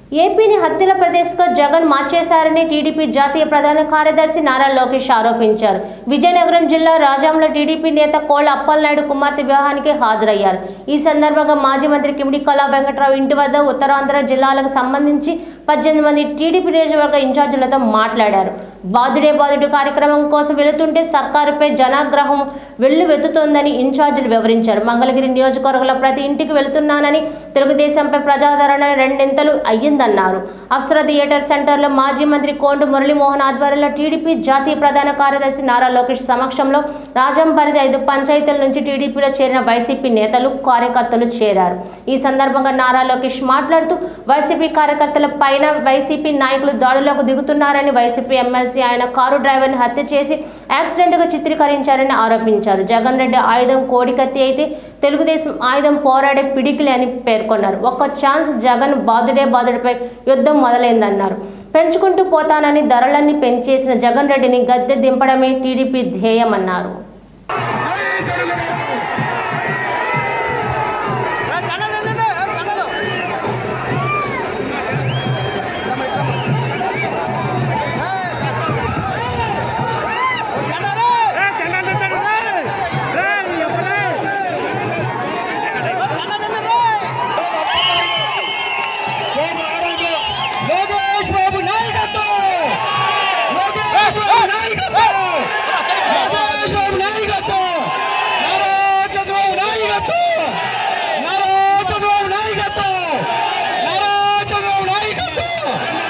ఏపీని హత్యల ప్రదేశ్గా జగన్ మార్చేశారని టీడీపీ జాతీయ ప్రధాన కార్యదర్శి నారా లోకేష్ ఆరోపించారు విజయనగరం జిల్లా రాజాంలో టీడీపీ నేత కోళ్ల అప్పలనాయుడు కుమార్తె వివాహానికి హాజరయ్యారు ఈ సందర్భంగా మాజీ మంత్రి కిమిడి కళా వెంకట్రావు ఇంటి వద్ద ఉత్తరాంధ్ర జిల్లాలకు సంబంధించి పద్దెనిమిది మంది టీడీపీ నియోజకవర్గ ఇన్ఛార్జీలతో మాట్లాడారు బాదుడే బాదుడు కార్యక్రమం కోసం వెళుతుంటే సర్కారుపై జనాగ్రహం వెల్లువెత్తుతోందని ఇన్ఛార్జీలు వివరించారు మంగళగిరి నియోజకవర్గంలో ప్రతి ఇంటికి వెళుతున్నానని తెలుగుదేశంపై ప్రజాదరణ రెండింతలు అయ్యిందన్నారు అప్సరా థియేటర్ సెంటర్లో మాజీ మంత్రి కోండు మురళీమోహన్ ఆధ్వర్యంలో టీడీపీ జాతీయ ప్రధాన కార్యదర్శి నారా లోకేష్ సమక్షంలో రాజం పరిధి ఐదు పంచాయతీల నుంచి టీడీపీలో చేరిన వైసీపీ నేతలు కార్యకర్తలు చేరారు ఈ సందర్భంగా నారా లోకేష్ మాట్లాడుతూ వైసీపీ కార్యకర్తల పైన వైసీపీ నాయకులు దాడులకు దిగుతున్నారని వైసీపీ ఎమ్మెల్సీ ఆయన కారు డ్రైవర్ని హత్య చేసి యాక్సిడెంట్గా చిత్రీకరించారని ఆరోపించారు జగన్ రెడ్డి ఆయుధం కోడికత్తి అయితే తెలుగుదేశం ఆయుధం పోరాడే పిడికిలి అని పేర్కొన్నారు ఒక్క ఛాన్స్ జగన్ బాదుడే బాదుడిపై యుద్ధం మొదలైందన్నారు పెంచుకుంటూ పోతానని ధరలన్నీ పెంచేసిన జగన్ రెడ్డిని గద్దె దింపడమే టీడీపీ ధ్యేయమన్నారు లోకేష్ బాబు నాయకత్వం లోకేష్ బాబు నాయకత్వం లోకేష్ బాబు నాయకత్వం నారా చంద్రబాబు నాయకత్వం నారా చంద్రబాబు నాయకత్వం నారా చంద్రబాబు నాయకత్వం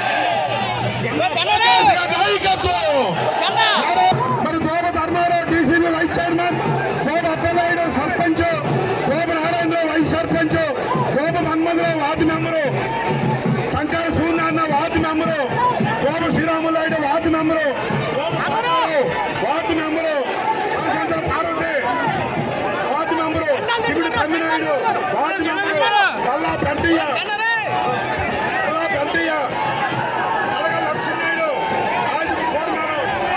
నాయకత్వం మరి గోప ధర్మారావు డీసీబీ వైస్ చైర్మన్ గోప అప్పలనాయుడు సర్పంచ్ గోప Narayana Rao vice sarpanch Gopa Manmadharao ward member Shankara Suryanarayana ward member Gopa Sriramulanaidu ward member Gopa Apparao ward member Shankara Parvathi ward member ఇప్పుడు తమ్మినాయుడు వార్డు మెంబరు కల్లా పెద్దయ్య కల్లా పెద్దయ్య అలగ లక్ష్మీనాయుడు రాజు కోరున్నారు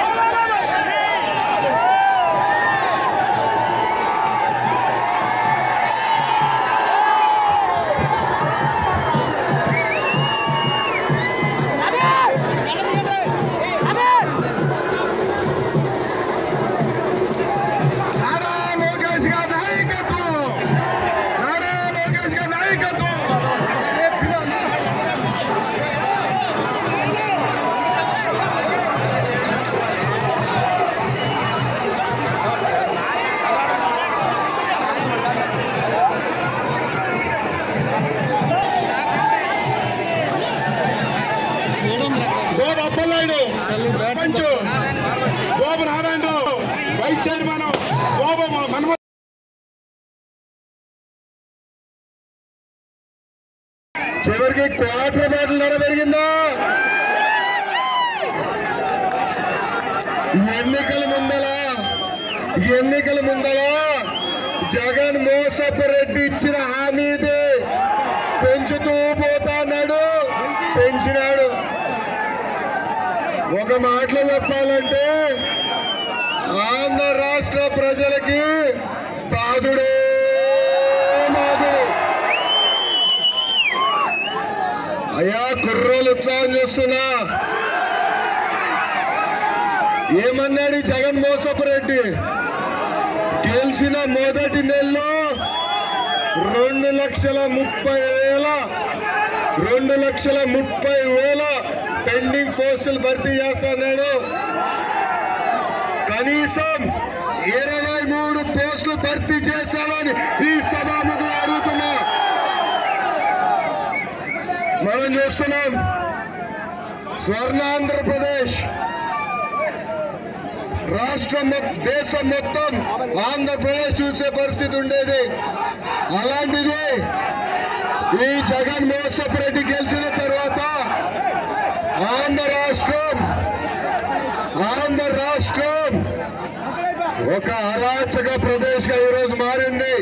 నారా లోకేష్ గారి నాయకత్వం నారా లోకేష్ గారి నాయకత్వం గోప అప్పలనాయుడు సర్పంచ్ గోప నారాయణరావు వైస్ చైర్మన్ గోప మనమ చివరికి క్వార్టర్ బాటిల్ ధర పెరిగిందా ఎన్నికల ముందల ఎన్నికల ముందల జగన్ మోసపు రెడ్డి ఇచ్చిన హామీది పెంచుతూ పోతాన్నాడు పెంచినాడు ఒక మాటలో చెప్పాలంటే ఆంధ్ర రాష్ట్ర ప్రజలకి బాధుడే బాధుడు అయ్యా కుర్రోలు ఉత్సాహం చేస్తున్నా ఏమన్నాడు ఈ జగన్ మోసపు రెడ్డి గెలిచిన మొదటి నెలలో రెండు లక్షల ముప్పై వేల రెండు లక్షల ముప్పై వేల పెండింగ్ పోస్టులు భర్తీ చేస్తున్నాడు కనీసం ఇరవై మూడు పోస్టులు భర్తీ చేశాడని ఈ సభాముఖులు అడుగుతున్నా మనం చూస్తున్నాం స్వర్ణాంధ్రప్రదేశ్ రాష్ట్రం మొ- దేశం మొత్తం ఆంధ్రప్రదేశ్ చూసే పరిస్థితి ఉండేది అలాంటిది ఈ జగన్ మోసపు రెడ్డి గెలిచిన తర్వాత ఆంధ్ర రాష్ట్రం ఆంధ్ర రాష్ట్రం ఒక అరాచక ప్రదేశ్ గా ఈరోజు మారింది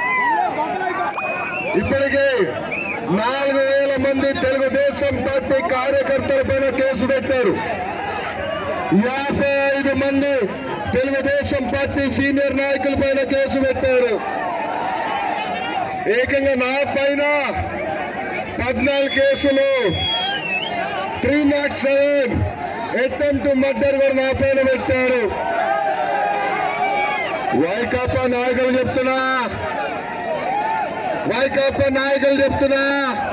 ఇప్పటికే నాలుగు వేల మంది తెలుగుదేశం పార్టీ కార్యకర్తల పైన కేసు పెట్టారు యాభై ఐదు మంది తెలుగుదేశం పార్టీ సీనియర్ నాయకుల పైన కేసు పెట్టారు ఏకంగా నా పైన పద్నాలుగు కేసులు three not seven attempt murder కూడా నా పైన పెట్టారు వైకాపా నాయకులు చెప్తున్నా వైకాపా నాయకులు చెప్తున్నా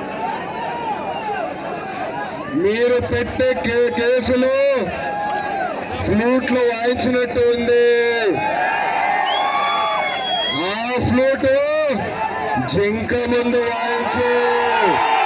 మీరు పెట్టే కే- కేసులు ఫ్లూట్ లో వాయించినట్టు ఉంది ఆ ఫ్లూట్ జింక ముందు వాయించు